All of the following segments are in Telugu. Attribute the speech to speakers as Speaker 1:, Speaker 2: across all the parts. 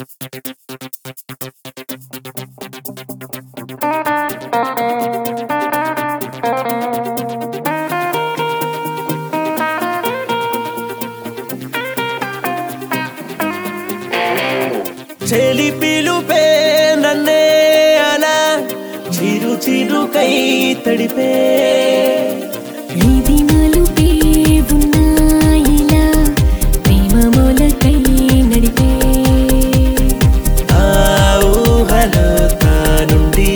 Speaker 1: చెలి పిలుపే నన్నే అలా చిరు చిరుకై తడిపే
Speaker 2: ఇది మలుపే ఉన్నాయిలా ప్రేమ మొలకై నడిపే
Speaker 1: ఆ ఊహలో తానుండి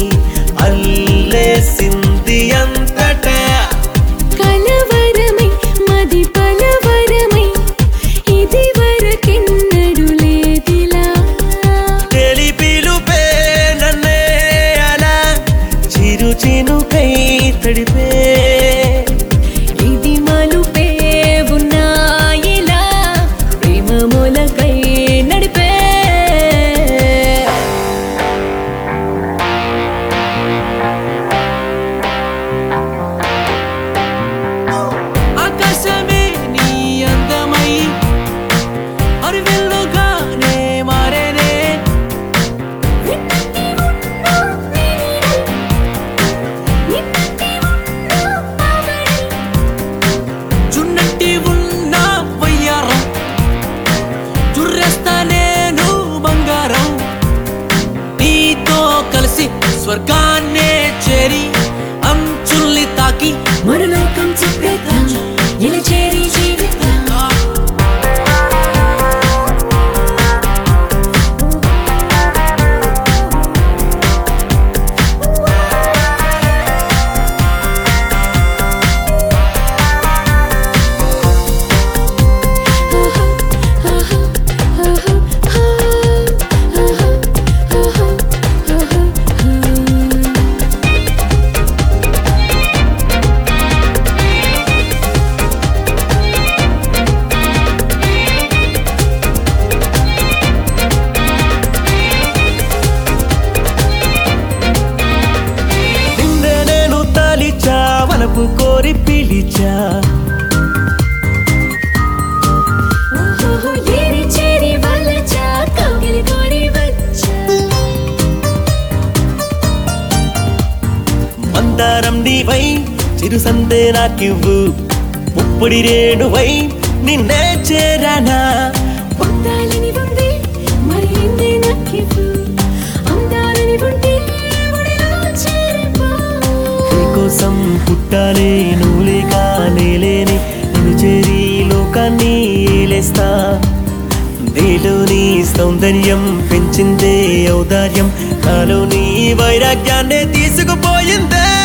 Speaker 1: అల్లేసింది అంతటా
Speaker 2: కలవరమై మది పలవరమై ఇది వరకెన్నడు లేదిలా
Speaker 1: చెలి పిలుపే నన్నే అలా చిరు చినుకై తడిపే
Speaker 2: ఇది మలుపే ఉన్నాయిలా ప్రేమ మొలకై నడిపే
Speaker 1: ఆకాశమే నీ అందమై అరివెల్లుగానే మారేనే చున్నట్టి ఉన్న వయ్యారం చుర్రేస్తా నేను బంగారం నీతో కలిసి స్వర్గాన్నే చేరి అంచుల్ని తాకి
Speaker 2: మరులోకం చెప్పేద్దాం ఇలా చేరి జీవిద్దాం
Speaker 1: నిన్నే నేను తాలిచా వలపు కోరి పిలిచా
Speaker 2: ఓహో ఏరి చేరి వలచా కౌగిలి కోరి వచ్చా
Speaker 1: మందారం నీవై చిరు సందే నాకివ్వు ముప్పుడి రేణువై నిన్నే చేరానా
Speaker 2: పొందాలని ఉంది మరి ఏంది నాకివ్వు అందాలని ఉంటే ఒడిలో చేరిపో
Speaker 1: నీకోసం పుట్టాలే నువ్వు లేక నేలేని నిన్ను చేరి లోకాన్ని ఏలేస్తా నీలోని సౌందర్యం పెంచిందే ఔదార్యం నాలోని వైరాగ్యాన్ని తీసుకుపోయిందే